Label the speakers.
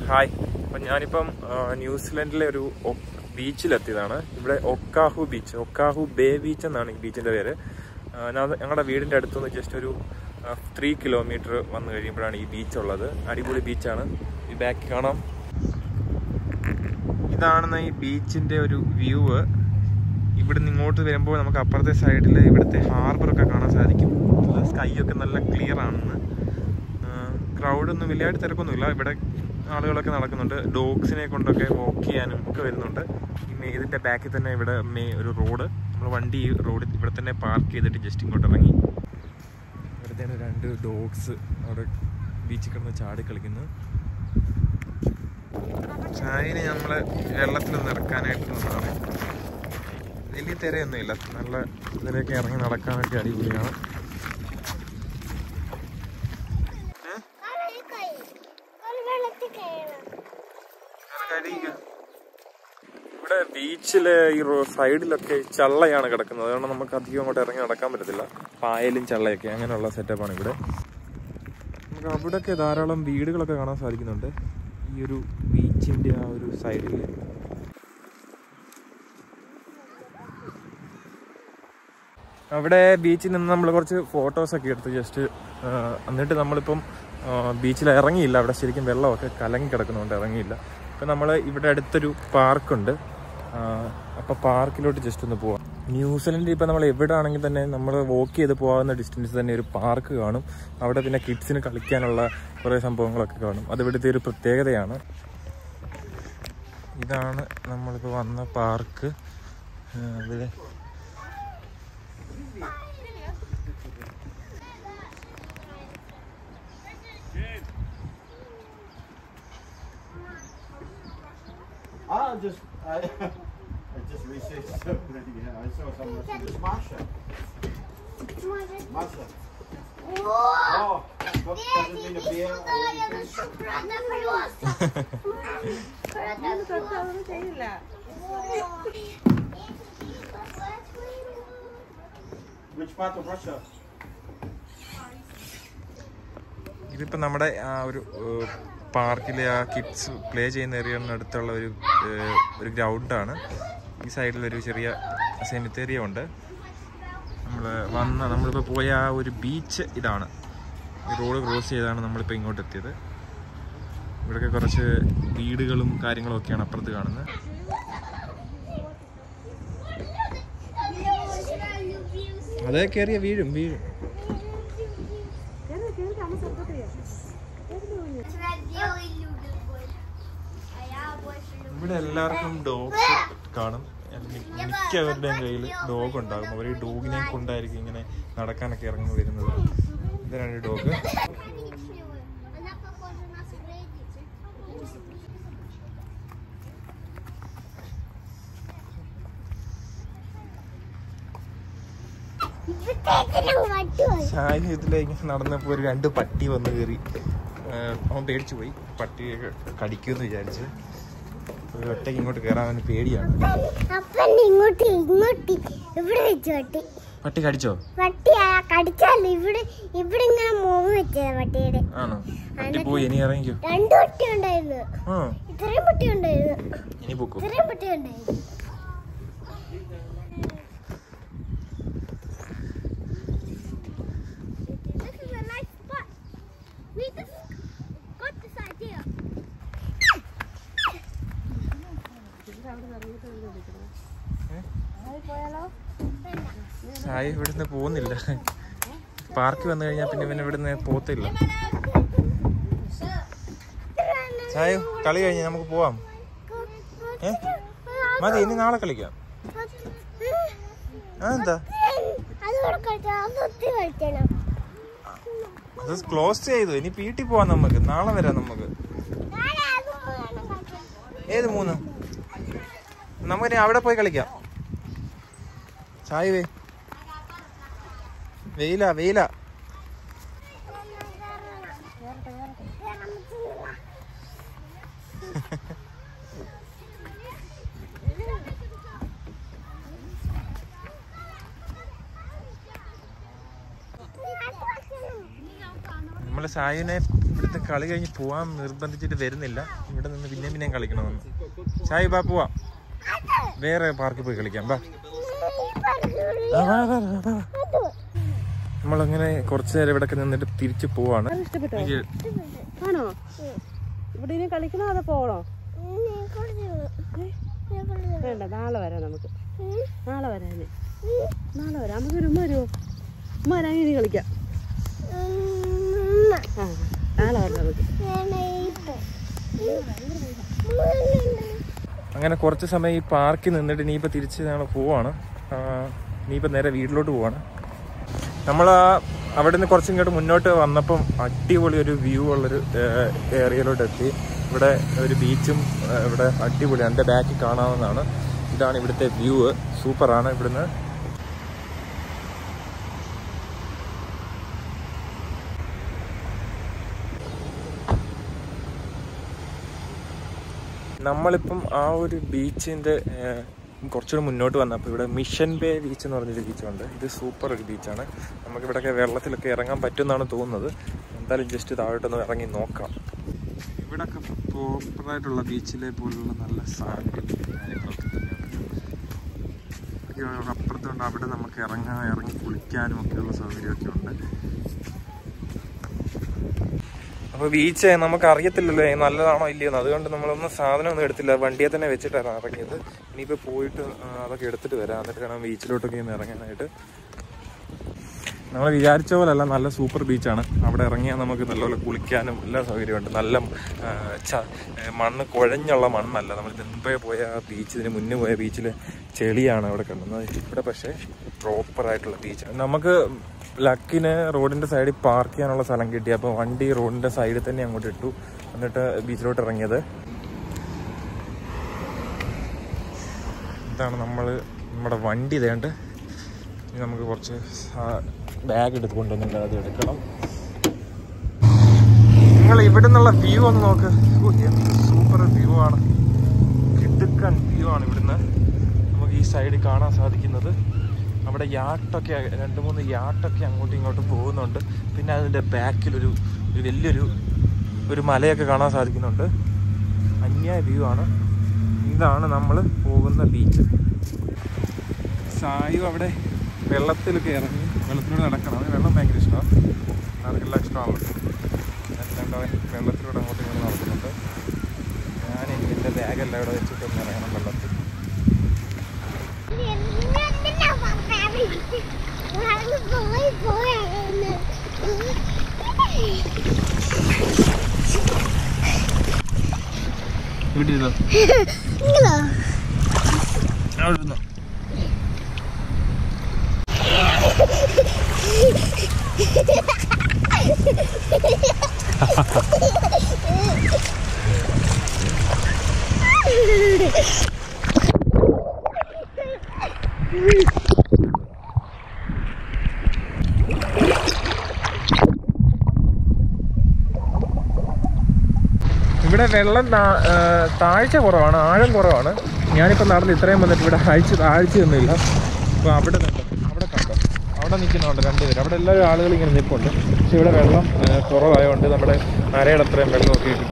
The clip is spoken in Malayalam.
Speaker 1: ഹായ് അപ്പം ഞാനിപ്പം ആ, ന്യൂസിലൻഡിലെ ഒരു ഒ- ബീച്ചിലെത്തിയതാണ് ഇവിടെ Okahu beach Okahu Bay beach എന്നാണ് ഈ ബീച്ചിന്റെ പേര് ആ, ഞാൻ- ഞങ്ങളുടെ വീടിന്റെ അടുത്തുനിന്ന് ജസ്റ്റ് ഒരു ത്രീ കിലോമീറ്റർ വന്നു കഴിയുമ്പോഴാണ് ഈ ബീച്ച് ഉള്ളത് അടിപൊളി ബീച്ചാണ് ഈ ബാക്ക് കാണാം ഇതാണ് ഈ ബീച്ചിന്റെ ഒരു വ്യൂ ഇവിടുന്ന് ഇങ്ങോട്ട് വരുമ്പോൾ നമുക്ക് അപ്പുറത്തെ സൈഡിൽ ഇവിടുത്തെ ഹാർബറൊക്കെ കാണാൻ സാധിക്കും സ്കൈ ഒക്കെ നല്ല ക്ലിയർ ആണെന്ന് ക്രൗഡൊന്നും വലിയതായിട്ട് തിരക്കൊന്നുമില്ല ഇവിടെ ആളുകളൊക്കെ നടക്കുന്നുണ്ട് ഡോഗ്സിനെ കൊണ്ടൊക്കെ വാക്ക് ചെയ്യാനും ഒക്കെ വരുന്നുണ്ട് ഈ മേ- ഇതിന്റെ ബാക്കിൽ തന്നെ ഇവിടെ മേ ഒരു റോഡ് നമ്മൾ വണ്ടി ഈ റോഡിൽ ഇവിടെ തന്നെ പാർക്ക് ചെയ്തിട്ട് ജസ്റ്റ് ഇങ്ങോട്ട് ഇറങ്ങി ഇവിടുത്തെ രണ്ട് ഡോഗ്സ് അവിടെ ബീച്ചിൽ കിടന്ന് ചാടി കളിക്കുന്നു ചായനെ നമ്മള് വെള്ളത്തിലൊന്ന് ഇറക്കാനായിട്ട് നിന്നതാണ് വലിയ തിരയൊന്നുമില്ല നല്ല ഇതിലേക്ക് ഇറങ്ങി നടക്കാനൊക്കെ അടിപൊളിയാണ് ഇവിടെ ബീച്ചിലെ ഈ റോ- സൈഡിലൊക്കെ ചള്ളയാണ് കിടക്കുന്നത് അതുകൊണ്ട് നമുക്ക് അധികം അങ്ങോട്ട് ഇറങ്ങി നടക്കാൻ പറ്റത്തില്ല പായലും ചള്ളയൊക്കെ അങ്ങനെയുള്ള സെറ്റപ്പാണ് ഇവിടെ നമുക്ക് അവിടെയൊക്കെ ധാരാളം വീടുകളൊക്കെ കാണാൻ സാധിക്കുന്നുണ്ട് ഈ ഒരു ബീച്ചിന്റെ ആ ഒരു സൈഡിൽ അവിടെ ബീച്ചിൽ നിന്ന് നമ്മൾ കുറച്ച് ഫോട്ടോസ് ഒക്കെ എടുത്ത് ജസ്റ്റ് എന്നിട്ട് നമ്മളിപ്പം ബീച്ചിൽ ഇറങ്ങിയില്ല അവിടെ ശരിക്കും വെള്ളമൊക്കെ കലങ്ങി കിടക്കുന്നുണ്ട് ഇറങ്ങിയില്ല ഇപ്പം നമ്മൾ ഇവിടെ അടുത്തൊരു പാർക്കുണ്ട് അപ്പോൾ പാർക്കിലോട്ട് ജസ്റ്റ് ഒന്ന് പോവാം ന്യൂസിലൻഡിൽ ഇപ്പം നമ്മൾ എവിടെ ആണെങ്കിൽ തന്നെ നമ്മൾ വാക്ക് ചെയ്ത് പോകാവുന്ന ഡിസ്റ്റൻസ് തന്നെ ഒരു പാർക്ക് കാണും അവിടെ പിന്നെ കിഡ്സിന് കളിക്കാനുള്ള കുറേ സംഭവങ്ങളൊക്കെ കാണും അത് ഇവിടുത്തെ ഒരു പ്രത്യേകതയാണ് ഇതാണ് നമ്മളിപ്പോൾ വന്ന പാർക്ക് ഇവിടെ
Speaker 2: I just, I, I just researched something. Yeah, I saw someone listen to Masha. Masha. Oh, what doesn't mean a beer or anything. Which part of Russia?
Speaker 1: ഇതിപ്പോ നമ്മുടെ ആ ഒരു ഏഹ്, പാർക്കിലെ ആ കിഡ്സ് പ്ലേ ചെയ്യുന്ന ഏരിയയുടെ അടുത്തുള്ള ഒരു ഏഹ്, ഒരു ഗ്രൗണ്ടാണ് ഈ സൈഡിൽ ഒരു ചെറിയ സെമിത്തേരിയ ഉണ്ട് നമ്മൾ വന്ന നമ്മളിപ്പോൾ പോയ ആ ഒരു ബീച്ച് ഇതാണ് ഈ റോഡ് ക്രോസ് ചെയ്താണ് നമ്മളിപ്പോൾ ഇങ്ങോട്ട് എത്തിയത് ഇവിടെയൊക്കെ കുറച്ച് വീടുകളും കാര്യങ്ങളും ഒക്കെയാണ് അപ്പുറത്ത് കാണുന്നത് അതേ കയറിയ വീഴും വീഴും ഇവിടെ എല്ലാവർക്കും ഡോഗ് കാണും മി- മിക്കവരുടെയും കയ്യിൽ ഡോഗ് ഉണ്ടാകും അവർ ഈ ഡോഗിനെ കൊണ്ടായിരിക്കും ഇങ്ങനെ നടക്കാനൊക്കെ ഇറങ്ങി വരുന്നത് ഇതാണ് ഡോഗ് ഷായി ഇതിലേക്ക് നടന്നപ്പോൾ ഒരു രണ്ട് പട്ടി വന്ന് കയറി അവൻ പേടിച്ചു പോയി പട്ടിയൊക്കെ കടിക്കുമെന്ന് വിചാരിച്ച് ഒരു ഒറ്റയ്ക്ക് ഇങ്ങോട്ട് കയറാൻ അവന് പേടിയാണ്
Speaker 3: അപ്പൻ ഇങ്ങോട്ട് ഇങ്ങോട്ട് ഇവിടെ വെച്ച് പട്ടി
Speaker 1: പട്ടി കടിച്ചോ
Speaker 3: പട്ടി ആ കടിച്ചാൽ ഇവിടെ ഇവിടെ ഇങ്ങനെ മുഖം വെച്ചത് പട്ടിയുടെ
Speaker 1: ആണോ പട്ടി പോയി ഇനി ഇറങ്ങിക്കോ
Speaker 3: രണ്ടു പട്ടി ഉണ്ടായിരുന്നു
Speaker 1: ആ
Speaker 3: ഇത്രയും പട്ടി ഉണ്ടായിരുന്നു
Speaker 1: ഇനി പൊക്കോ
Speaker 3: ഇത്രയും പട്ടി ഉണ്ടായിരുന്നു This is a nice spot. We just got this idea.
Speaker 1: ഷായി ഇവിടുന്ന് പോകുന്നില്ല പാർക്കിൽ വന്നു കഴിഞ്ഞാൽ പിന്നെ ഇവൻ ഇവിടുന്ന് പോത്തില്ല ഷായു കളി കഴിഞ്ഞ് നമുക്ക് പോവാം ഏ മതി ഇനി നാളെ കളിക്കാം ആ എന്താ
Speaker 3: അതുകൂടെ കളിച്ചാൽ അത് ഒത്തിരി കളിക്കണം
Speaker 1: അത് ക്ലോസ് ചെയ്തു ഇനി വീട്ടിൽ പോവാം നമുക്ക് നാളെ വരാം നമുക്ക്
Speaker 3: നാളെ അതും വേണം കളിക്കാൻ.
Speaker 1: ഏത് മൂന്ന് നമുക്ക് ഇനി അവിടെ പോയി കളിക്കാം ഷായി വേ വെയില വെയില നമ്മള് സായുനെ ഇവിടുത്തെ കളി കഴിഞ്ഞ് പോവാൻ നിർബന്ധിച്ചിട്ട് വരുന്നില്ല ഇവിടെ നിന്ന് പിന്നെയും പിന്നെയും കളിക്കണമെന്ന് ചായ് ബാ പോവാ വേറെ പാർക്കിൽ പോയി കളിക്കാം ബാ ആ, വാ, വാ, വാ, വാ. നമ്മളങ്ങനെ കുറച്ചു നേരം ഇവിടെ നിന്നിട്ട് തിരിച്ചു പോവാണ്
Speaker 4: ഇഷ്ടപ്പെട്ടോ
Speaker 1: എനിക്ക്
Speaker 4: ആണോ ഇവിടെ ഇനി കളിക്കണോ അതോ പോകണോ വേണ്ട നാളെ വരാം നമുക്ക് നാളെ വരാന് നാളെ വരാം നമുക്ക് ഒരു ഉമ്മ വരുമോ ഉമ്മ വരാൻ ഇനി കളിക്കാം ആ നാളെ വരാം നമുക്ക്
Speaker 1: അങ്ങനെ കുറച്ച് സമയം ഈ പാർക്കിൽ നിന്നിട്ട് ഇനിയിപ്പോൾ തിരിച്ച് ഞങ്ങൾ പോവാണ് ആ, ഇനിയിപ്പോൾ നേരെ വീട്ടിലോട്ട് പോവാണ് നമ്മൾ അവിടെ നിന്ന് കുറച്ച് ഇങ്ങോട്ട് മുന്നോട്ട് വന്നപ്പം അടിപൊളി ഒരു വ്യൂ ഉള്ളൊരു ഏരിയയിലോട്ട് എത്തി ഇവിടെ ഒരു ബീച്ചും ആ, ഇവിടെ അടിപൊളി എൻ്റെ ബാക്കിൽ കാണാവുന്നതാണ് ഇതാണ് ഇവിടുത്തെ വ്യൂ സൂപ്പറാണ് ഇവിടുന്ന് നമ്മളിപ്പം ആ ഒരു ബീച്ചിൻ്റെ കുറച്ചുകൂടെ മുന്നോട്ട് വന്നപ്പോൾ ഇവിടെ മിഷൻ ബേ ബീച്ച് എന്ന് പറഞ്ഞൊരു ബീച്ചുണ്ട് ഇത് സൂപ്പർ ഒരു ബീച്ചാണ് നമുക്കിവിടെയൊക്കെ വെള്ളത്തിലൊക്കെ ഇറങ്ങാൻ പറ്റുമെന്നാണ് തോന്നുന്നത് എന്തായാലും ജസ്റ്റ് താഴോട്ടൊന്ന് ഇറങ്ങി നോക്കാം ഇവിടെയൊക്കെ പ്രോപ്പറായിട്ടുള്ള ബീച്ചിലെ പോലുള്ള നല്ല സാഹചര്യം കാര്യങ്ങളൊക്കെ തന്നെയാണ് അപ്പുറത്തുണ്ട് അവിടെ നമുക്ക് ഇറങ്ങാൻ ഇറങ്ങി കുളിക്കാനും ഒക്കെയുള്ള സൗകര്യമൊക്കെ ഉണ്ട് അപ്പോൾ ബീച്ച് നമുക്ക് അറിയത്തില്ലല്ലോ ഏ, നല്ലതാണോ ഇല്ലയോ എന്ന് അതുകൊണ്ട് നമ്മളൊന്നും സാധനം ഒന്നും എടുത്തില്ല വണ്ടിയെ തന്നെ വെച്ചിട്ടാണ് ഇറങ്ങിയത് ഇനിയിപ്പോൾ പോയിട്ട് ആ, അതൊക്കെ എടുത്തിട്ട് വരാം എന്നിട്ട് വേണം ബീച്ചിലോട്ടൊക്കെ ഒന്ന് ഇറങ്ങാനായിട്ട് നമ്മൾ വിചാരിച്ച പോലല്ല നല്ല സൂപ്പർ ബീച്ചാണ് അവിടെ ഇറങ്ങിയാൽ നമുക്ക് നല്ലപോലെ കുളിക്കാനും എല്ലാ സൗകര്യമുണ്ട് നല്ല ആ, ച- ഏ, മണ്ണ് കുഴഞ്ഞുള്ള മണ്ണല്ല നമ്മൾ മുമ്പേ പോയ ആ ബീച്ച് ഇതിന് മുന്നേ പോയ ബീച്ചിൽ ചെളിയാണ് അവിടെ കണ്ടുന്നത് ഇവിടെ പക്ഷേ പ്രോപ്പറായിട്ടുള്ള ബീച്ച് നമുക്ക് ലക്കിന് റോഡിൻ്റെ സൈഡിൽ പാർക്ക് ചെയ്യാനുള്ള സ്ഥലം കിട്ടി അപ്പോൾ വണ്ടി റോഡിൻ്റെ സൈഡിൽ തന്നെ അങ്ങോട്ട് ഇട്ടു എന്നിട്ട് ബീച്ചിലോട്ട് ഇറങ്ങിയത് ഇതാണ് നമ്മൾ നമ്മുടെ വണ്ടി ഇതേണ്ട് ഇനി നമുക്ക് കുറച്ച് ബാഗ് എടുത്ത് കൊണ്ടുവന്നിട്ട് അത് എടുക്കണം നിങ്ങൾ ഇവിടെ നിന്നുള്ള വ്യൂ ഒന്ന് നോക്ക് ഓ, എന്ത് സൂപ്പർ വ്യൂ ആണ് കിടുക്കൻ വ്യൂ ആണ് ഇവിടുന്ന് നമുക്ക് ഈ സൈഡിൽ കാണാൻ സാധിക്കുന്നത് അവിടെ യാട്ടൊക്കെ രണ്ട് മൂന്ന് യാട്ടൊക്കെ അങ്ങോട്ടും ഇങ്ങോട്ടും പോകുന്നുണ്ട് പിന്നെ അതിൻ്റെ ബാക്കിലൊരു ഒരു വലിയൊരു ഒരു മലയൊക്കെ കാണാൻ സാധിക്കുന്നുണ്ട് അന്യായ വ്യൂ ആണ് ഇതാണ് നമ്മൾ പോകുന്ന ബീച്ച് സായു അവിടെ വെള്ളത്തിലൊക്കെ ഇറങ്ങി വെള്ളത്തിലൂടെ നടക്കണം അവന് വെള്ളം ഭയങ്കര ഇഷ്ടമാണ് ആർക്കെല്ലാം ഇഷ്ടമാണല്ലോ എന്നിട്ട് അവൻ വെള്ളത്തിലൂടെ അങ്ങോട്ടും ഇങ്ങോട്ട് നടക്കുന്നുണ്ട് ഞാൻ എനിക്ക് എൻ്റെ ബാഗെല്ലാം ഇവിടെ വെച്ചിട്ട് ഒന്ന് ഇറങ്ങണം വെള്ളത്തിൽ ഇവിടെ ഇരുന്നോ അവിടെ ഇരുന്നോ ഇവിടെ വെള്ളം താ- ആ, താഴ്ച കുറവാണ് ആഴം കുറവാണ് ഞാനിപ്പോൾ നടന്ന് ഇത്രയും വന്നിട്ട് ഇവിടെ ആഴ്ച താഴ്ചയൊന്നുമില്ല അപ്പോൾ അവിടെ കണ്ടോ അവിടെ കണ്ടോ അവിടെ നിൽക്കുന്നുണ്ട് രണ്ടുപേര് അവിടെ എല്ലാവരും ആളുകൾ ഇങ്ങനെ നിൽപ്പുണ്ട് പക്ഷെ ഇവിടെ വെള്ളം ആ, കുറവായതുകൊണ്ട് നമ്മുടെ അരയുടെ അത്രയും വെള്ളമൊക്കെ ഇട്ടിട്ട്